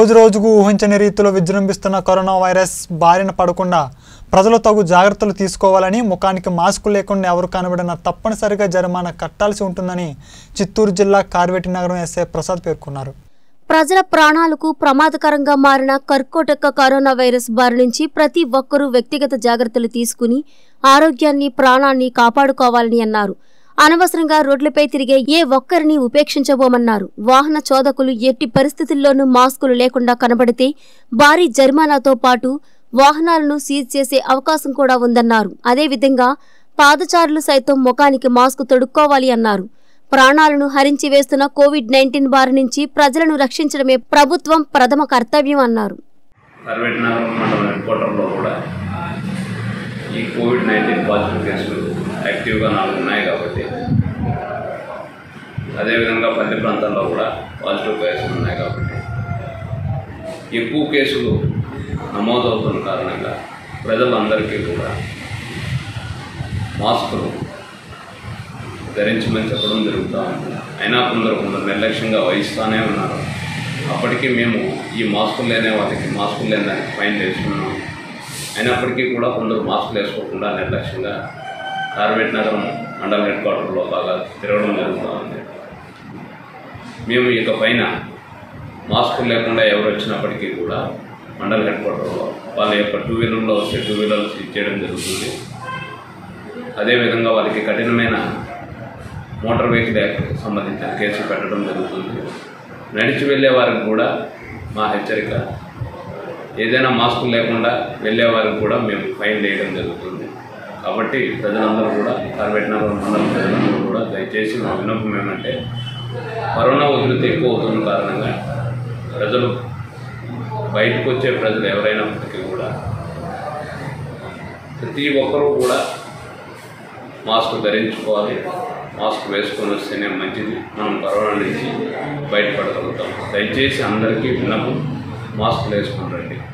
రోజు రోజుకు ఊహించని రీతిలో విజృంభిస్తున్న కరోనా వైరస్ బారిన పడకుండా ప్రజలు తగు జాగ్రత్తలు తీసుకోవాలని ముఖానికి మాస్కు లేకుండా ఎవరు కనబడినా తప్పనిసరిగా జరిమానా కట్టాల్సి ఉంటుందని చిత్తూరు జిల్లా కార్వేటి నగరం ఎస్ఐ ప్రసాద్ పేర్కొన్నారు ప్రజల ప్రాణాలకు ప్రమాదకరంగా మారిన కర్కోటక కరోనా వైరస్ బారి నుంచి ప్రతి ఒక్కరూ వ్యక్తిగత జాగ్రత్తలు తీసుకుని ఆరోగ్యాన్ని ప్రాణాన్ని కాపాడుకోవాలని అన్నారు అనవసరంగా రోడ్లపై తిరిగే ఏ ఒక్కరిని ఉపేక్షించబోమన్నారు వాహన చోదకులు ఎట్టి పరిస్థితుల్లోనూ మాస్కులు లేకుండా కనబడితే భారీ జరిమానాతో పాటు వాహనాలను సీజ్ చేసే అవకాశం కూడా ఉందన్నారు అదేవిధంగా పాదచారులు సైతం ముఖానికి మాస్క్ తొడుక్కోవాలి అన్నారు ప్రాణాలను హరించి వేస్తున్న కోవిడ్ నైన్టీన్ బారి నుంచి ప్రజలను రక్షించడమే ప్రభుత్వం ప్రథమ కర్తవ్యం అన్నారు కార్వేట్ నగరం మండలం హెడ్ క్వార్టర్లో కూడా ఈ కోవిడ్ నైన్టీన్ పాజిటివ్ కేసులు యాక్టివ్గా నాలుగు ఉన్నాయి కాబట్టి అదేవిధంగా పల్లె ప్రాంతాల్లో కూడా పాజిటివ్ కేసులు ఉన్నాయి కాబట్టి ఎక్కువ కేసులు నమోదవుతున్న కారణంగా ప్రజలందరికీ కూడా మాస్కులు ధరించమని చెప్పడం జరుగుతూ ఉంది అయినా కొందరు కొందరు నిర్లక్ష్యంగా వహిస్తూనే ఉన్నారు అప్పటికీ మేము ఈ మాస్కులు లేనే వాళ్ళకి మాస్కులు లేని దానికి ఫైన్ వేసుకున్నాం అయినప్పటికీ కూడా కొందరు మాస్కులు వేసుకోకుండా నిర్లక్ష్యంగా కార్బెట్ నగరం మండల హెడ్ క్వార్టర్లో బాగా తిరగడం జరుగుతూ ఉంది మేము ఇక పైన మాస్కులు లేకుండా ఎవరు వచ్చినప్పటికీ కూడా మండల హెడ్ క్వార్టర్లో వాళ్ళ యొక్క టూ వీలర్లో వస్తే టూ వీలర్లు సీజ్ చేయడం జరుగుతుంది అదేవిధంగా వాళ్ళకి కఠినమైన మోటార్ వెహికల్ యాక్ట్కి సంబంధించిన కేసు పెట్టడం జరుగుతుంది నడిచి వెళ్ళే వారికి కూడా మా హెచ్చరిక ఏదైనా మాస్కులు లేకుండా వెళ్ళే వారికి కూడా మేము ఫైన్ వేయడం జరుగుతుంది కాబట్టి ప్రజలందరూ కూడా కార్బెట్నగర్ మండలం ప్రజలందరూ కూడా దయచేసి మా విన్నపం ఏమంటే కరోనా ఉధృతి ఎక్కువ అవుతున్న కారణంగా ప్రజలు బయటకు వచ్చే ప్రజలు ఎవరైనప్పటికీ కూడా ప్రతి ఒక్కరూ కూడా మాస్క్ ధరించుకోవాలి మాస్క్ వేసుకొని వస్తేనే మంచిది మనం కరోనా నుంచి బయటపడగలుగుతాం దయచేసి అందరికీ విన్నపం మాస్క్ వేసుకుని రండి